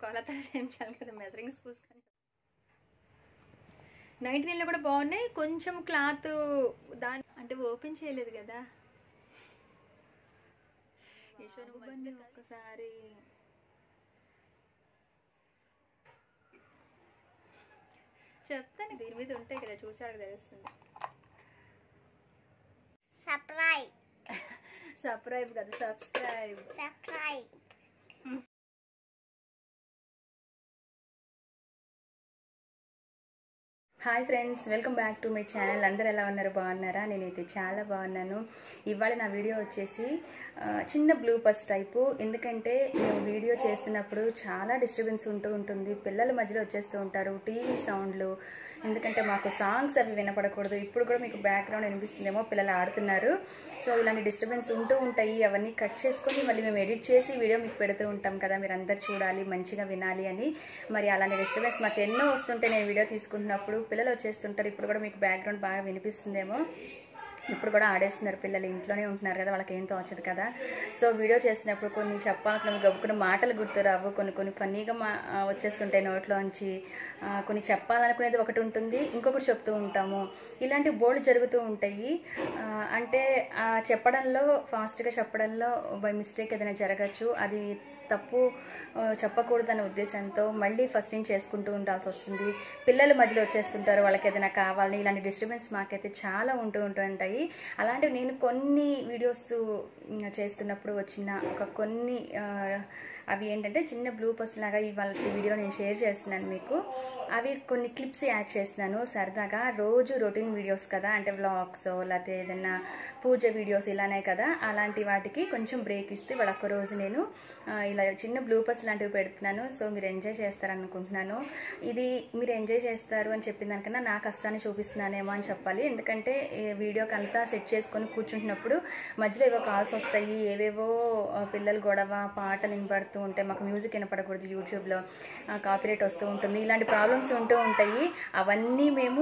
కొలత చేయించాలి కదా మెజరింగ్ స్పూస్ కానీ నైట్ నీళ్ళు కూడా బాగున్నాయి కొంచెం క్లాత్ దాని అంటే ఓపెన్ చేయలేదు కదా యశ్వన్ బండి ఒక్కసారి చెప్తాను దీని మీద ఉంటాయి కదా చూసాక తెలుస్తుంది సర్ప్రైజ్ సబ్స్క్రైబ్ కదా subscribe surprise hi friends welcome back to my channel అందరు ఎలా ఉన్నారు బాగున్నారా నేనైతే చాలా బాగున్నాను ఇవాళ నా వీడియో వచ్చేసి ఆ, చిన్న బ్లూ పస్ టైపు ఎందుకంటే మేము వీడియో చేస్తున్నప్పుడు చాలా డిస్టర్బెన్స్ ఉంటూ ఉంటుంది పిల్లల మధ్యలో వచ్చేస్తూ ఉంటారు టీవీ సౌండ్లు ఎందుకంటే మాకు సాంగ్స్ అవి వినపడకూడదు ఇప్పుడు కూడా మీకు బ్యాక్గ్రౌండ్ వినిపిస్తుందేమో పిల్లలు ఆడుతున్నారు సో ఇలాంటి డిస్టర్బెన్స్ ఉంటూ ఉంటాయి అవన్నీ కట్ చేసుకొని మళ్ళీ మేము ఎడిట్ చేసి వీడియో మీకు పెడుతూ ఉంటాం కదా మీరు అందరు చూడాలి మంచిగా వినాలి అని మరి అలాంటి డిస్టర్బెన్స్ మాకు ఎన్నో వస్తుంటే నేను వీడియో తీసుకుంటున్నప్పుడు పిల్లలు వచ్చేస్తుంటారు ఇప్పుడు కూడా మీకు బ్యాక్గ్రౌండ్ బాగా వినిపిస్తుందేమో ఇప్పుడు కూడా ఆడేస్తున్నారు పిల్లలు ఇంట్లోనే ఉంటున్నారు కదా వాళ్ళకి ఏం తోచదు కదా సో వీడియో చేసినప్పుడు కొన్ని చెప్పాలనుకున్న గబుకున్న మాటలు గుర్తురావు కొన్ని కొన్ని ఫన్నీగా మా ఆ, వచ్చేస్తుంటాయి నోట్లోంచి ఆ, కొన్ని చెప్పాలనుకునేది ఒకటి ఉంటుంది ఇంకొకటి చెప్తూ ఉంటాము ఇలాంటి బోర్డు జరుగుతూ ఉంటాయి ఆ, అంటే ఆ చెప్పడంలో ఫాస్ట్గా చెప్పడంలో బై మిస్టేక్ ఏదైనా జరగచ్చు అది తప్పు ఆ, చెప్పకూడదనే ఉద్దేశంతో మళ్ళీ ఫస్ట్ నుంచి చేసుకుంటూ ఉండాల్సి వస్తుంది పిల్లల మధ్యలో వచ్చేస్తుంటారు వాళ్ళకి ఏదైనా కావాలని ఇలాంటి డిస్టర్బెన్స్ మాకైతే చాలా ఉంటూ ఉంటూ ఉంటాయి అలాంటివి నేను కొన్ని వీడియోస్ ఉమ్, చేస్తున్నప్పుడు వచ్చిన ఒక కొన్ని ఆ, అవి ఏంటంటే చిన్న బ్లూ పర్స్ లాగా ఇవాళ వీడియో నేను షేర్ చేస్తున్నాను మీకు అవి కొన్ని క్లిప్స్ యాడ్ చేస్తున్నాను సరదాగా రోజు రొటీన్ వీడియోస్ కదా అంటే వ్లాగ్స్ లేకపోతే ఏదైనా పూజ వీడియోస్ ఇలానే కదా అలాంటి వాటికి కొంచెం బ్రేక్ ఇస్తే ఇవాళ ఒక్క రోజు నేను ఆ, ఇలా చిన్న బ్లూపర్స్ లాంటివి పెడుతున్నాను సో మీరు ఎంజాయ్ చేస్తారనుకుంటున్నాను ఇది మీరు ఎంజాయ్ చేస్తారు అని చెప్పిన దానికన్నా నా కష్టాన్ని చూపిస్తున్నానేమో అని చెప్పాలి ఎందుకంటే ఈ వీడియోకి అంతా సెట్ చేసుకొని కూర్చుంటున్నప్పుడు మధ్యలో ఏవో కాల్స్ వస్తాయి ఏవేవో ఆ, పిల్లల గొడవ పాటలు వినపడుతూ ఉంటాయి మాకు మ్యూజిక్ వినపడకూడదు యూట్యూబ్లో కాపీరైట్ వస్తూ ఉంటుంది ఇలాంటి ప్రాబ్లమ్స్ ఉంటూ ఉంటాయి అవన్నీ మేము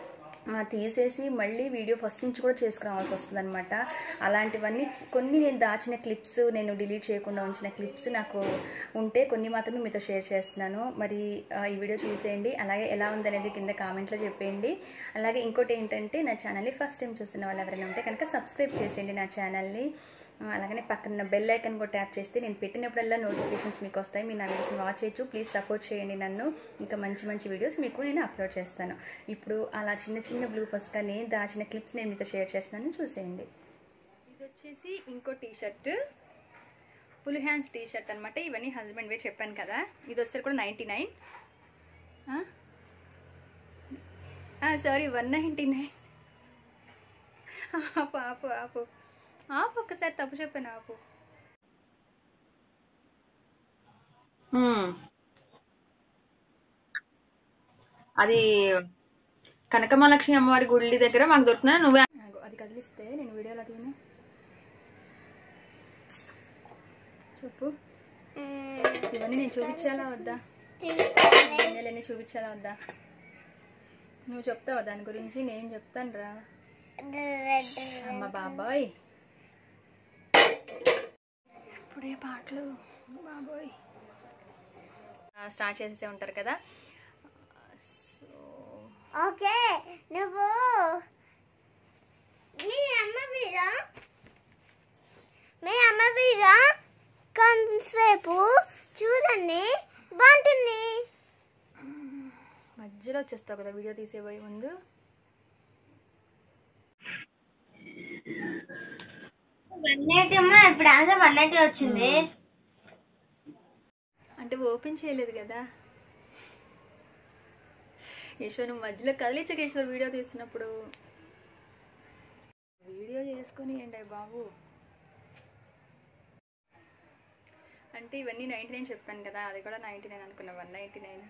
ఆ, తీసేసి మళ్ళీ వీడియో ఫస్ట్ నుంచి కూడా చేసుకురావాల్సి వస్తుంది అనమాట అలాంటివన్నీ కొన్ని నేను దాచిన క్లిప్స్ నేను డిలీట్ చేయకుండా ఉంచిన క్లిప్స్ నాకు ఉంటే కొన్ని మాత్రమే మీతో షేర్ చేస్తున్నాను మరి ఆ, ఈ వీడియో చూసేయండి అలాగే ఎలా ఉందనేది కింద కామెంట్లో చెప్పేయండి అలాగే ఇంకోటి ఏంటంటే నా ఛానల్ని ఫస్ట్ టైం చూస్తున్న వాళ్ళు ఎవరైనా ఉంటే కనుక సబ్స్క్రైబ్ చేసేయండి నా ఛానల్ని ఆ, అలాగనే పక్కన బెల్ ఐకన్ కూడా ట్యాప్ చేస్తే నేను పెట్టినప్పుడల్లా నోటిఫికేషన్స్ మీకు వస్తాయి మీరు నా వీడియోస్ వాచ్ చేయొచ్చు ప్లీజ్ సపోర్ట్ చేయండి నన్ను ఇంకా మంచి మంచి వీడియోస్ మీకు నేను అప్లోడ్ చేస్తాను ఇప్పుడు అలా చిన్న చిన్న బ్లూ పస్గా నేను దాచిన క్లిప్స్ నేను మీతో షేర్ చేస్తున్నాను చూసేయండి ఇది వచ్చేసి ఇంకో T shirt full hands T shirt అనమాట ఇవన్నీ హస్బెండ్ వే చెప్పాను కదా ఇది వచ్చేసరికి కూడా ninety nine sorry one ninety nine ఆపు ఆపు ఆపు ఆపు ఒక్కసారి తప్పు చెప్పాను ఆపు మ్మ్. అది కనకమహాలక్ష్మి అమ్మవారి గుడి దగ్గర మాకు దొరుకుతున్నా నువ్వే ఆగు, అది కదిలిస్తే నేను వీడియోలో తీయను చెప్పు ఇవన్నీ నేను చూపించాలా వద్దా గిన్నెలన్నీ చూపించాలా వద్దా నువ్వు చెప్తావా దాని గురించి నేను చెప్తాను రా అమ్మ బాబాయ్ ఇప్పుడే పాటలు బాబోయ్ స్టార్ట్ చేసేసే ఉంటారు కదా సో ఓకే నువ్వు మీ అమ్మ వీరా మీ అమ్మ వీరా కొంతసేపు చూడండి బాగుంటుంది మధ్యలో వచ్చేస్తావు కదా వీడియో తీసేపోయే ముందు వన్ ఎయిటీ అమ్మా ఇప్పుడు ఆన్సర్ వన్ ఎయిటీ వచ్చింది అంటే ఓపెన్ చేయలేదు కదా యశ్వర్ నువ్వు మధ్యలో కదిలించక ఈశ్వర్ వీడియో తీస్తున్నప్పుడు వీడియో చేసుకొని ఏంటి బాబు అంటే ఇవన్నీ నైంటీ నైన్ చెప్పాను కదా అది కూడా నైంటీ నైన్ అనుకున్నా వన్ నైంటీ నైన్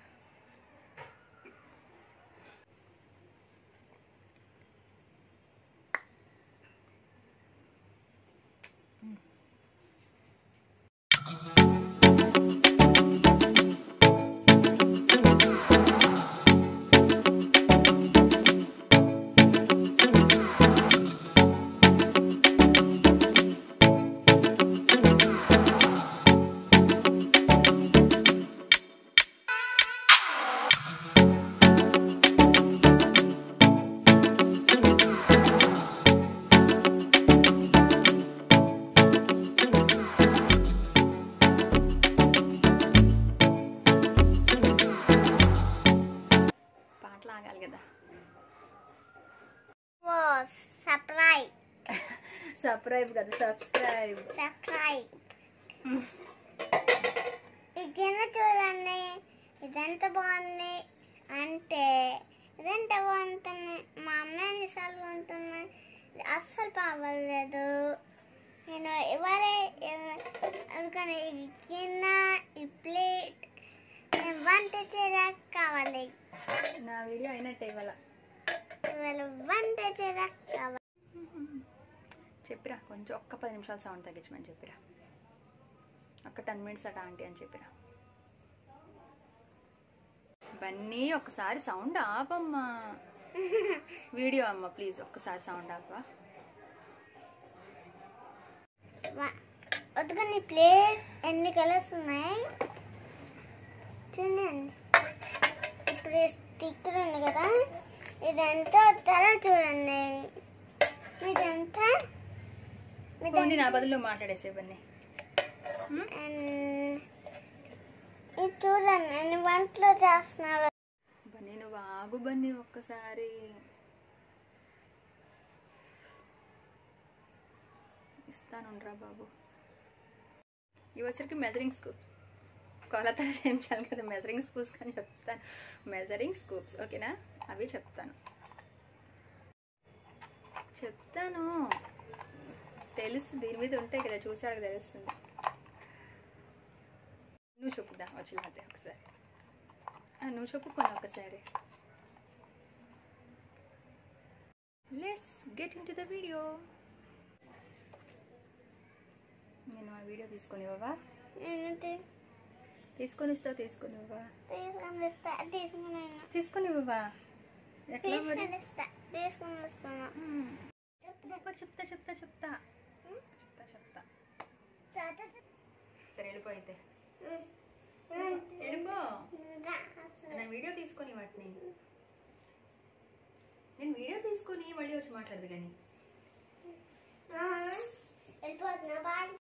సబ్స్క్రైబ్ కదా సబ్స్క్రైబ్ సబ్స్క్రైబ్ ఇదేనా చూడండి ఇదెంత బాగుంది అంటే ఇదెంత బాగుంటుంది మా అమ్మ ఎన్నిసార్లు కొంటుంది ఇది అస్సలు బాగోలేదు నేను ఇవాళ అందుకని ఈ గిన్నె ఈ ప్లేట్ నేను వంట చేయడానికి కావాలి నా వీడియో అయినట్టే ఇవాళ ఇవాళ వంట చేయడానికి కావాలి చెప్పిరా కొంచెం ఒక్క పది నిమిషాలు సౌండ్ తగ్గించమని చెప్పిరా ఒక్క టెన్ మినిట్స్ అట ఆంటీ అని చెప్పిరా బన్నీ ఒక్కసారి సౌండ్ ఆపమ్మా వీడియో అమ్మ ప్లీజ్ ఒక్కసారి సౌండ్ ఆపవా వద్దుకొని ప్లేట్ ఎన్ని కలర్స్ ఉన్నాయి చూడండి ఇప్పుడు స్టిక్కర్ ఉంది కదా ఇదంతా వస్తారో చూడండి ఇదంతా పోనీ నా బదులు మాట్లాడేసే బన్నీ ఇది చూడండి నేను వంటలో చేస్తున్నారు బన్నీ నువ్వు ఆగు బన్నీ ఒక్కసారి ఇస్తానుండ్రా బాబు ఇవసరికి మెజరింగ్ స్కూప్స్ కొలతలు చేయించాలి కదా మెజరింగ్ స్కూప్స్ కానీ చెప్తాను మెజరింగ్ స్కూప్స్ ఓకేనా అవి చెప్తాను చెప్తాను తెలుసు దీని మీద ఉంటాయి కదా చూసాడు తెలుస్తుంది నువ్వు చెప్పుదా వచ్చిన ఒకసారి ఆ, నువ్వు చెప్పుకోను ఒకసారి let's get in to the video నేను ఆ వీడియో తీసుకొని ఇవ్వవా నేను తీ- తీసుకొని ఇస్తావు తీసుకొని ఇవ్వవా తీసుకొని ఇస్తా తీసుకుని తీసుకొని ఇవ్వవా ఎట్లా మరి తీసుకొని ఇస్తా తీసుకొని వస్తున్నా మ్మ్. అబ్బా, చెప్తా చెప్తా చెప్తా చెప్తా చెప్తా సరే వెళ్ళిపోయితే వెళ్ళిపో నా వీడియో తీసుకొని వాటిని నేను వీడియో తీసుకొని మళ్ళీ వచ్చి మాట్లాడదు కానీ వెళ్ళిపోతున్నా బాయ్